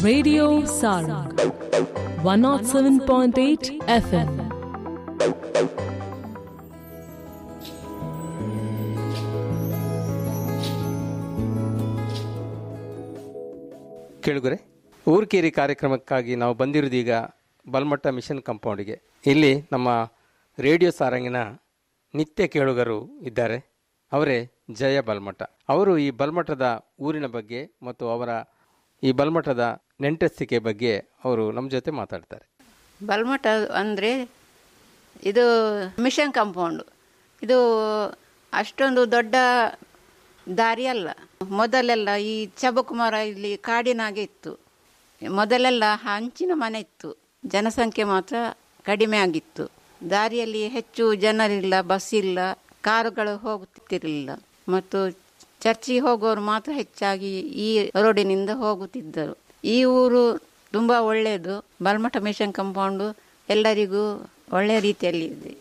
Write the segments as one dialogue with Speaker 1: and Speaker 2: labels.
Speaker 1: Radio Sarang 107.8 FM.
Speaker 2: ಕೇಳುಗರೆ ಊರ್ಕೇರಿ ಕಾರ್ಯಕ್ರಮಕ್ಕಾಗಿ ನಾವು ಬಂದಿರೋದೀಗ ಬಲ್ಮಠ ಮಿಷನ್ ಕಾಂಪೌಂಡಿಗೆ ಇಲ್ಲಿ ನಮ್ಮ ರೇಡಿಯೋ ಸಾರಂಗಿನ ನಿತ್ಯ ಕೇಳುಗರು ಇದ್ದಾರೆ ಅವರೇ ಜಯ ಬಲ್ಮಠ ಅವರು ಈ ಬಲ್ಮಠದ ಊರಿನ ಬಗ್ಗೆ ಮತ್ತು ಅವರ ಈ ಬಲ್ಮಠದ ನೆಂಟಸ್ತಿಕೆ ಬಗ್ಗೆ ಅವರು ನಮ್ಮ ಜೊತೆ ಮಾತಾಡ್ತಾರೆ
Speaker 3: ಬಲ್ಮಠ ಅಂದರೆ ಇದು ಮಿಷನ್ ಕಾಂಪೌಂಡು ಇದು ಅಷ್ಟೊಂದು ದೊಡ್ಡ ದಾರಿ ಅಲ್ಲ ಮೊದಲೆಲ್ಲ ಈ ಚಬಕುಮಾರ ಇಲ್ಲಿ ಕಾಡಿನಾಗೆ ಇತ್ತು ಮೊದಲೆಲ್ಲ ಹಂಚಿನ ಮನೆ ಇತ್ತು ಜನಸಂಖ್ಯೆ ಮಾತ್ರ ಕಡಿಮೆ ಆಗಿತ್ತು ದಾರಿಯಲ್ಲಿ ಹೆಚ್ಚು ಜನರಿಲ್ಲ ಬಸ್ ಇಲ್ಲ ಕಾರುಗಳು ಹೋಗುತ್ತಿರಲಿಲ್ಲ ಮತ್ತು ಚರ್ಚಿಗೆ ಹೋಗೋರು ಮಾತ್ರ ಹೆಚ್ಚಾಗಿ ಈ ರೋಡಿನಿಂದ ಹೋಗುತ್ತಿದ್ದರು ಈ ಊರು ತುಂಬ ಒಳ್ಳೆಯದು ಬಲ್ಮಠ ಮಿಷನ್ ಕಾಂಪೌಂಡು ಎಲ್ಲರಿಗೂ ಒಳ್ಳೆಯ ರೀತಿಯಲ್ಲಿ ಇದೆ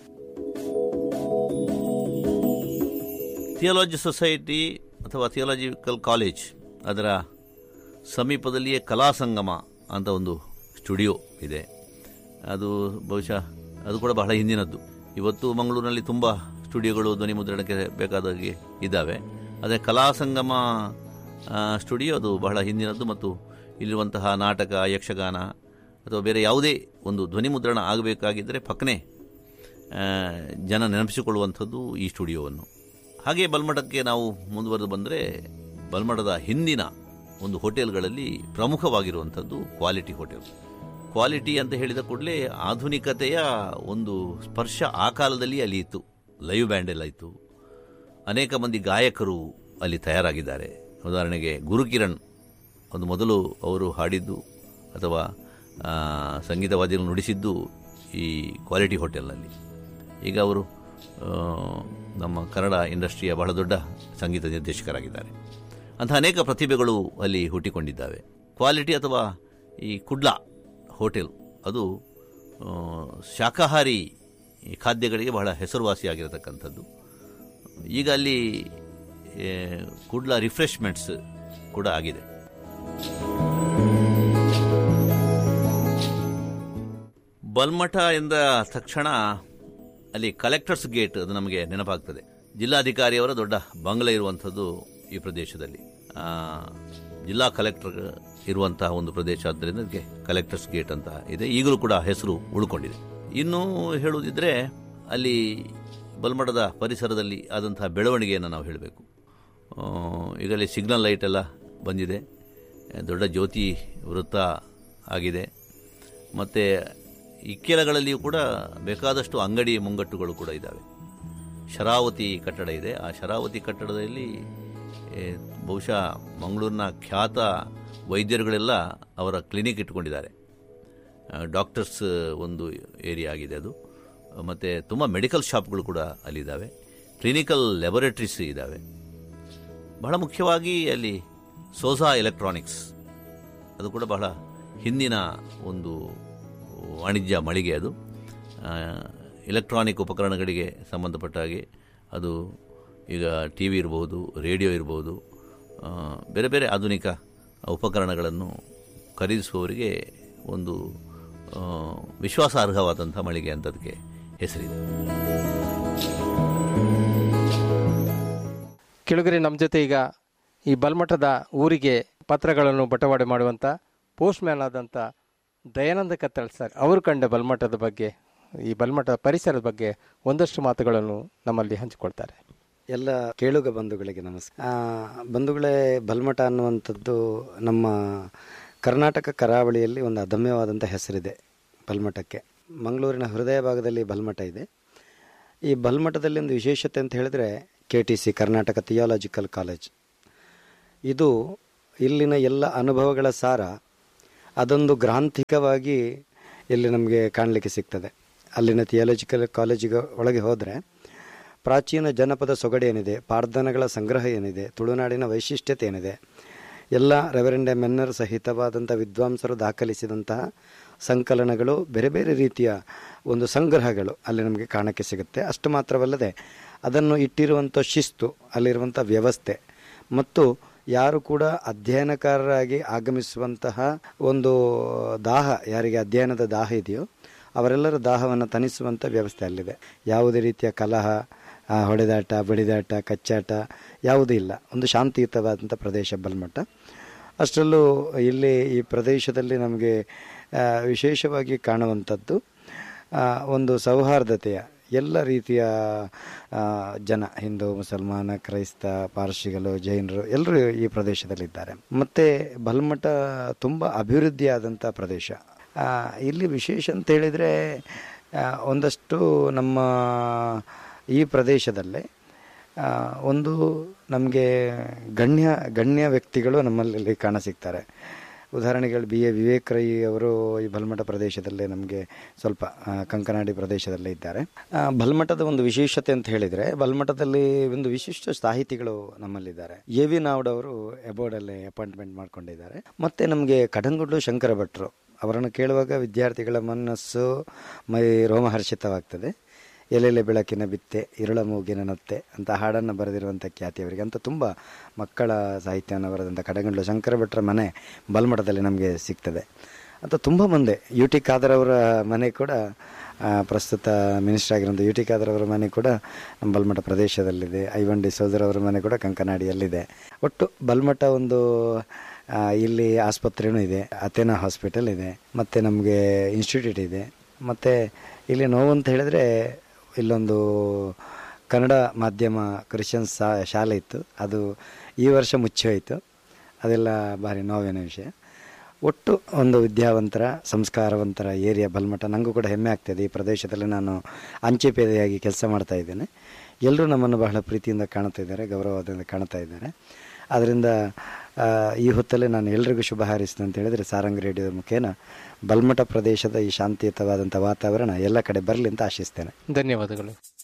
Speaker 4: ಥಿಯಾಲಜಿ ಸೊಸೈಟಿ ಅಥವಾ ಥಿಯಾಲಜಿಕಲ್ ಕಾಲೇಜ್ ಅದರ ಸಮೀಪದಲ್ಲಿಯೇ ಕಲಾ ಸಂಗಮ ಅಂತ ಒಂದು ಸ್ಟುಡಿಯೋ ಇದೆ ಅದು ಬಹುಶಃ ಅದು ಕೂಡ ಬಹಳ ಹಿಂದಿನದ್ದು ಇವತ್ತು ಮಂಗಳೂರಿನಲ್ಲಿ ತುಂಬ ಸ್ಟುಡಿಯೋಗಳು ಧ್ವನಿ ಮುದ್ರಣಕ್ಕೆ ಬೇಕಾದಾಗೆ ಇದ್ದಾವೆ ಆದರೆ ಕಲಾ ಸಂಗಮ ಆ, ಸ್ಟುಡಿಯೋ ಅದು ಬಹಳ ಹಿಂದಿನದ್ದು ಮತ್ತು ಇಲ್ಲಿರುವಂತಹ ನಾಟಕ ಯಕ್ಷಗಾನ ಅಥವಾ ಬೇರೆ ಯಾವುದೇ ಒಂದು ಧ್ವನಿ ಮುದ್ರಣ ಆಗಬೇಕಾಗಿದ್ದರೆ ಪಕ್ಕನೆ ಆ, ಜನ ನೆನಪಿಸಿಕೊಳ್ಳುವಂಥದ್ದು ಈ ಸ್ಟುಡಿಯೋವನ್ನು ಹಾಗೆ ಬಲ್ಮಠಕ್ಕೆ ನಾವು ಮುಂದುವರೆದು ಬಂದರೆ ಬಲ್ಮಠದ ಹಿಂದಿನ ಒಂದು ಹೋಟೆಲ್ಗಳಲ್ಲಿ ಪ್ರಮುಖವಾಗಿರುವಂಥದ್ದು ಕ್ವಾಲಿಟಿ ಹೋಟೆಲ್ ಕ್ವಾಲಿಟಿ ಅಂತ ಹೇಳಿದ ಕೂಡಲೇ ಆಧುನಿಕತೆಯ ಒಂದು ಸ್ಪರ್ಶ ಆ ಕಾಲದಲ್ಲಿ ಅಲ್ಲಿ ಇತ್ತು ಲೈವ್ ಬ್ಯಾಂಡ್ ಎಲ್ಲ ಇತ್ತು ಅನೇಕ ಮಂದಿ ಗಾಯಕರು ಅಲ್ಲಿ ತಯಾರಾಗಿದ್ದಾರೆ ಉದಾಹರಣೆಗೆ ಗುರುಕಿರಣ್ ಒಂದು ಮೊದಲು ಅವರು ಹಾಡಿದ್ದು ಅಥವಾ ಆ, ಸಂಗೀತ ವಾದ್ಯಗಳು ನುಡಿಸಿದ್ದು ಈ ಕ್ವಾಲಿಟಿ ಹೋಟೆಲ್ನಲ್ಲಿ ಈಗ ಅವರು ಆ, ನಮ್ಮ ಕನ್ನಡ ಇಂಡಸ್ಟ್ರಿಯ ಬಹಳ ದೊಡ್ಡ ಸಂಗೀತ ನಿರ್ದೇಶಕರಾಗಿದ್ದಾರೆ ಅಂಥ ಅನೇಕ ಪ್ರತಿಭೆಗಳು ಅಲ್ಲಿ ಹುಟ್ಟಿಕೊಂಡಿದ್ದಾವೆ ಕ್ವಾಲಿಟಿ ಅಥವಾ ಈ ಕುಡ್ಲಾ ಹೋಟೆಲ್ ಅದು ಆ, ಶಾಕಾಹಾರಿ ಖಾದ್ಯಗಳಿಗೆ ಬಹಳ ಹೆಸರುವಾಸಿಯಾಗಿರತಕ್ಕಂಥದ್ದು ಈಗ ಅಲ್ಲಿ ಏ, ಕುಡ್ಲಾ ರಿಫ್ರೆಶ್ಮೆಂಟ್ಸ್ ಕೂಡ ಆಗಿದೆ ಬಲ್ಮಠ ಎಂದ ತಕ್ಷಣ ಅಲ್ಲಿ ಕಲೆಕ್ಟರ್ಸ್ ಗೇಟ್ ಅದು ನಮಗೆ ನೆನಪಾಗ್ತದೆ ಜಿಲ್ಲಾಧಿಕಾರಿಯವರ ದೊಡ್ಡ ಬಂಗಲೆ ಇರುವಂಥದ್ದು ಈ ಪ್ರದೇಶದಲ್ಲಿ ಆ, ಜಿಲ್ಲಾ ಕಲೆಕ್ಟರ್ ಇರುವಂತಹ ಒಂದು ಪ್ರದೇಶ ಆದ್ದರಿಂದ ಇದಕ್ಕೆ ಕಲೆಕ್ಟರ್ಸ್ ಗೇಟ್ ಅಂತ ಇದೆ ಈಗಲೂ ಕೂಡ ಹೆಸರು ಉಳ್ಕೊಂಡಿದೆ ಇನ್ನು ಹೇಳುವುದಿದ್ರೆ ಅಲ್ಲಿ ಬಲ್ಮಠದ ಪರಿಸರದಲ್ಲಿ ಆದಂತಹ ಬೆಳವಣಿಗೆಯನ್ನು ನಾವು ಹೇಳಬೇಕು ಈಗ ಅಲ್ಲಿ ಸಿಗ್ನಲ್ ಲೈಟ್ ಎಲ್ಲ ಬಂದಿದೆ ದೊಡ್ಡ ಜ್ಯೋತಿ ವೃತ್ತ ಆಗಿದೆ ಮತ್ತು ಇಕ್ಕೆಲಗಳಲ್ಲಿಯೂ ಕೂಡ ಬೇಕಾದಷ್ಟು ಅಂಗಡಿ ಮುಂಗಟ್ಟುಗಳು ಕೂಡ ಇದ್ದಾವೆ ಶರಾವತಿ ಕಟ್ಟಡ ಇದೆ ಆ ಶರಾವತಿ ಕಟ್ಟಡದಲ್ಲಿ ಏ, ಬಹುಶಃ ಮಂಗಳೂರಿನ ಖ್ಯಾತ ವೈದ್ಯರುಗಳೆಲ್ಲ ಅವರ ಕ್ಲಿನಿಕ್ ಇಟ್ಕೊಂಡಿದ್ದಾರೆ ಡಾಕ್ಟರ್ಸ್ ಒಂದು ಏರಿಯಾ ಆಗಿದೆ ಅದು ಮತ್ತು ತುಂಬ ಮೆಡಿಕಲ್ ಶಾಪ್ಗಳು ಕೂಡ ಅಲ್ಲಿದ್ದಾವೆ ಕ್ಲಿನಿಕಲ್ ಲ್ಯಾಬೊರೇಟರೀಸ್ ಇದ್ದಾವೆ ಬಹಳ ಮುಖ್ಯವಾಗಿ ಅಲ್ಲಿ ಸೋಸಾ ಎಲೆಕ್ಟ್ರಾನಿಕ್ಸ್ ಅದು ಕೂಡ ಬಹಳ ಹಿಂದಿನ ಒಂದು ವಾಣಿಜ್ಯ ಮಳಿಗೆ ಅದು ಆ, ಎಲೆಕ್ಟ್ರಾನಿಕ್ ಉಪಕರಣಗಳಿಗೆ ಸಂಬಂಧಪಟ್ಟ ಹಾಗೆ ಅದು ಈಗ ಟಿ ವಿ ಇರ್ಬೋದು ರೇಡಿಯೋ ಇರ್ಬೋದು ಆ, ಬೇರೆ ಬೇರೆ ಆಧುನಿಕ ಉಪಕರಣಗಳನ್ನು ಖರೀದಿಸುವವರಿಗೆ ಒಂದು ಆ, ವಿಶ್ವಾಸಾರ್ಹವಾದಂಥ ಮಳಿಗೆ ಅಂತ ಅದಕ್ಕೆ ಹೆಸರಿದೆ
Speaker 2: ಕೆಳಗರೆ ನಮ್ಮ ಜೊತೆ ಈಗ ಈ ಬಲ್ಮಠದ ಊರಿಗೆ ಪತ್ರಗಳನ್ನು ಬಟವಾಡೆ ಮಾಡುವಂಥ ಪೋಸ್ಟ್ ಮ್ಯಾನ್ ಆದಂಥ ದಯಾನಂದ ಕತ್ತಳ್ ಸರ್ ಅವರು ಕಂಡ ಬಲ್ಮಠದ ಬಗ್ಗೆ ಈ ಬಲ್ಮಠ ಪರಿಸರದ ಬಗ್ಗೆ ಒಂದಷ್ಟು ಮಾತುಗಳನ್ನು ನಮ್ಮಲ್ಲಿ ಹಂಚಿಕೊಳ್ತಾರೆ
Speaker 5: ಎಲ್ಲ ಕೇಳುಗ ಬಂಧುಗಳಿಗೆ ನಮಸ್ಕಾರ ಆ, ಬಂಧುಗಳೇ ಬಲ್ಮಠ ಅನ್ನುವಂಥದ್ದು ನಮ್ಮ ಕರ್ನಾಟಕ ಕರಾವಳಿಯಲ್ಲಿ ಒಂದು ಅದಮ್ಯವಾದಂಥ ಹೆಸರಿದೆ ಬಲ್ಮಠಕ್ಕೆ ಮಂಗಳೂರಿನ ಹೃದಯ ಭಾಗದಲ್ಲಿ ಬಲ್ಮಠ ಇದೆ ಈ ಬಲ್ಮಠದಲ್ಲಿ ಒಂದು ವಿಶೇಷತೆ ಅಂತ ಹೇಳಿದ್ರೆ K T C Karnataka theological college ಇದು ಇಲ್ಲಿನ ಎಲ್ಲ ಅನುಭವಗಳ ಸಾರ ಅದೊಂದು ಗ್ರಾಂಥಿಕವಾಗಿ ಇಲ್ಲಿ ನಮಗೆ ಕಾಣಲಿಕ್ಕೆ ಸಿಗ್ತದೆ ಅಲ್ಲಿನ ಥಿಯಾಲಜಿಕಲ್ ಕಾಲೇಜಿಗೆ ಒಳಗೆ ಹೋದರೆ ಪ್ರಾಚೀನ ಜನಪದ ಸೊಗಡೇನಿದೆ ಪಾರ್ಧನಗಳ ಸಂಗ್ರಹ ಏನಿದೆ ತುಳುನಾಡಿನ ವೈಶಿಷ್ಟ್ಯತೆ ಏನಿದೆ ಎಲ್ಲ ರೆವರೆಂಡೆ ಮೆನ್ನರ್ ಸಹಿತವಾದಂಥ ವಿದ್ವಾಂಸರು ದಾಖಲಿಸಿದಂತಹ ಸಂಕಲನಗಳು ಬೇರೆ ಬೇರೆ ರೀತಿಯ ಒಂದು ಸಂಗ್ರಹಗಳು ಅಲ್ಲಿ ನಮಗೆ ಕಾಣಕ್ಕೆ ಸಿಗುತ್ತೆ ಅಷ್ಟು ಮಾತ್ರವಲ್ಲದೆ ಅದನ್ನು ಇಟ್ಟಿರುವಂಥ ಶಿಸ್ತು ಅಲ್ಲಿರುವಂಥ ವ್ಯವಸ್ಥೆ ಮತ್ತು ಯಾರು ಕೂಡ ಅಧ್ಯಯನಕಾರರಾಗಿ ಆಗಮಿಸುವಂತಹ ಒಂದು ದಾಹ ಯಾರಿಗೆ ಅಧ್ಯಯನದ ದಾಹ ಇದೆಯೋ ಅವರೆಲ್ಲರ ದಾಹವನ್ನು ತಣಿಸುವಂಥ ವ್ಯವಸ್ಥೆ ಅಲ್ಲಿದೆ ಯಾವುದೇ ರೀತಿಯ ಕಲಹ ಆ, ಹೊಡೆದಾಟ ಬಡಿದಾಟ ಕಚ್ಚಾಟ ಯಾವುದೂ ಇಲ್ಲ ಒಂದು ಶಾಂತಿಯುತವಾದಂಥ ಪ್ರದೇಶ ಬಲ್ಮಠ ಅಷ್ಟರಲ್ಲೂ ಇಲ್ಲಿ ಈ ಪ್ರದೇಶದಲ್ಲಿ ನಮಗೆ ಆ, ವಿಶೇಷವಾಗಿ ಕಾಣುವಂಥದ್ದು ಆ, ಒಂದು ಸೌಹಾರ್ದತೆಯ ಎಲ್ಲ ರೀತಿಯ ಆ, ಜನ ಹಿಂದೂ ಮುಸಲ್ಮಾನ ಕ್ರೈಸ್ತ ಪಾರ್ಸಿಗಳು ಜೈನರು ಎಲ್ಲರೂ ಈ ಪ್ರದೇಶದಲ್ಲಿದ್ದಾರೆ ಮತ್ತು ಬಲ್ಮಠ ತುಂಬ ಅಭಿವೃದ್ಧಿಯಾದಂಥ ಪ್ರದೇಶ ಆ, ಇಲ್ಲಿ ವಿಶೇಷ ಅಂತ ಹೇಳಿದರೆ ಆ, ಒಂದಷ್ಟು ನಮ್ಮ ಈ ಪ್ರದೇಶದಲ್ಲೇ ಆ, ಒಂದು ನಮಗೆ ಗಣ್ಯ ಗಣ್ಯ ವ್ಯಕ್ತಿಗಳು ನಮ್ಮಲ್ಲಿ ಕಾಣಸಿಗ್ತಾರೆ ಉದಾಹರಣೆಗಳು ಬಿ ಎ ವಿವೇಕ್ ರೈ ಅವರು ಈ ಬಲ್ಮಠ ಪ್ರದೇಶದಲ್ಲೇ ನಮಗೆ ಸ್ವಲ್ಪ ಆ, ಕಂಕನಾಡಿ ಪ್ರದೇಶದಲ್ಲೇ ಇದ್ದಾರೆ ಆ, ಬಲ್ಮಠದ ಒಂದು ವಿಶೇಷತೆ ಅಂತ ಹೇಳಿದರೆ ಬಲ್ಮಠದಲ್ಲಿ ಒಂದು ವಿಶಿಷ್ಟ ಸಾಹಿತಿಗಳು ನಮ್ಮಲ್ಲಿದ್ದಾರೆ ಎ ವಿ ನಾವ್ಡ್ ಅವರು ಎಬೋರ್ಡಲ್ಲಿ ಅಪಾಯಿಂಟ್ಮೆಂಟ್ ಮಾಡ್ಕೊಂಡಿದ್ದಾರೆ ಮತ್ತು ನಮಗೆ ಕಡಂಗುಡ್ಲು ಶಂಕರ ಭಟ್ರು ಅವರನ್ನು ಕೇಳುವಾಗ ವಿದ್ಯಾರ್ಥಿಗಳ ಮನಸ್ಸು ಮೈ ರೋಮಹರ್ಷಿತವಾಗ್ತದೆ ಎಲ್ಲೆಲೆ ಬೆಳಕಿನ ಬಿತ್ತೆ ಇರುಳ ಮೂಗಿನ ನತ್ತೆ ಅಂತ ಹಾಡನ್ನು ಬರೆದಿರುವಂಥ ಖ್ಯಾತಿ ಅವರಿಗೆ ಅಂತ ತುಂಬ ಮಕ್ಕಳ ಸಾಹಿತ್ಯವನ್ನು ಬರೆದಂಥ ಕಡಗಂಡ್ಲು ಶಂಕರ ಭಟ್ರ ಮನೆ ಬಲ್ಮಠದಲ್ಲಿ ನಮಗೆ ಸಿಗ್ತದೆ ಅಂತ ತುಂಬ ಮಂದಿ ಯು ಟಿ ಖಾದರ್ ಅವರ ಮನೆ ಕೂಡ ಆ, ಪ್ರಸ್ತುತ ಮಿನಿಸ್ಟರ್ ಆಗಿರುವಂಥ ಯು ಟಿ ಖಾದರ್ ಅವರ ಮನೆ ಕೂಡ ನಮ್ಮ ಬಲ್ಮಠ ಪ್ರದೇಶದಲ್ಲಿದೆ ಐವನ್ ಡಿ ಸೋದರ್ ಅವರ ಮನೆ ಕೂಡ ಕಂಕನಾಡಿಯಲ್ಲಿದೆ ಒಟ್ಟು ಬಲ್ಮಠ ಒಂದು ಆ, ಇಲ್ಲಿ ಆಸ್ಪತ್ರೆನೂ ಇದೆ ಅಥೇನಾ ಹಾಸ್ಪಿಟಲ್ ಇದೆ ಮತ್ತು ನಮಗೆ ಇನ್ಸ್ಟಿಟ್ಯೂಟ್ ಇದೆ ಮತ್ತು ಇಲ್ಲಿ ನೋವು ಅಂತ ಹೇಳಿದ್ರೆ ಇಲ್ಲೊಂದು ಕನ್ನಡ ಮಾಧ್ಯಮ ಕ್ರಿಶ್ಚಿಯನ್ ಸಾ ಶಾಲೆ ಇತ್ತು ಅದು ಈ ವರ್ಷ ಮುಚ್ಚಿ ಹೋಯಿತು ಅದೆಲ್ಲ ಭಾರಿ ನೋವಿನ ವಿಷಯ ಒಟ್ಟು ಒಂದು ವಿದ್ಯಾವಂತರ ಸಂಸ್ಕಾರವಂತರ ಏರಿಯಾ ಬಲ್ಮಠ ನನಗೂ ಕೂಡ ಹೆಮ್ಮೆ ಆಗ್ತದೆ ಈ ಪ್ರದೇಶದಲ್ಲಿ ನಾನು ಅಂಚೆ ಪೇದೆಯಾಗಿ ಕೆಲಸ ಮಾಡ್ತಾ ಇದ್ದೇನೆ ಎಲ್ಲರೂ ನಮ್ಮನ್ನು ಬಹಳ ಪ್ರೀತಿಯಿಂದ ಕಾಣ್ತಾ ಇದ್ದಾರೆ ಗೌರವದಿಂದ ಕಾಣ್ತಾ ಇದ್ದಾರೆ ಆದ್ದರಿಂದ ಆ, ಈ ಹೊತ್ತಲ್ಲಿ ನಾನು ಎಲ್ರಿಗೂ ಶುಭ ಹಾರೈಸ್ತೇನೆ ಅಂತ ಹೇಳಿದರೆ ಸಾರಂಗ್ ರೇಡಿಯೋದ ಮುಖೇನ ಬಲ್ಮಠ ಪ್ರದೇಶದ ಈ ಶಾಂತಿಯುತವಾದಂಥ ವಾತಾವರಣ ಎಲ್ಲ ಕಡೆ ಬರಲಿ ಅಂತ ಆಶಿಸ್ತೇನೆ
Speaker 2: ಧನ್ಯವಾದಗಳು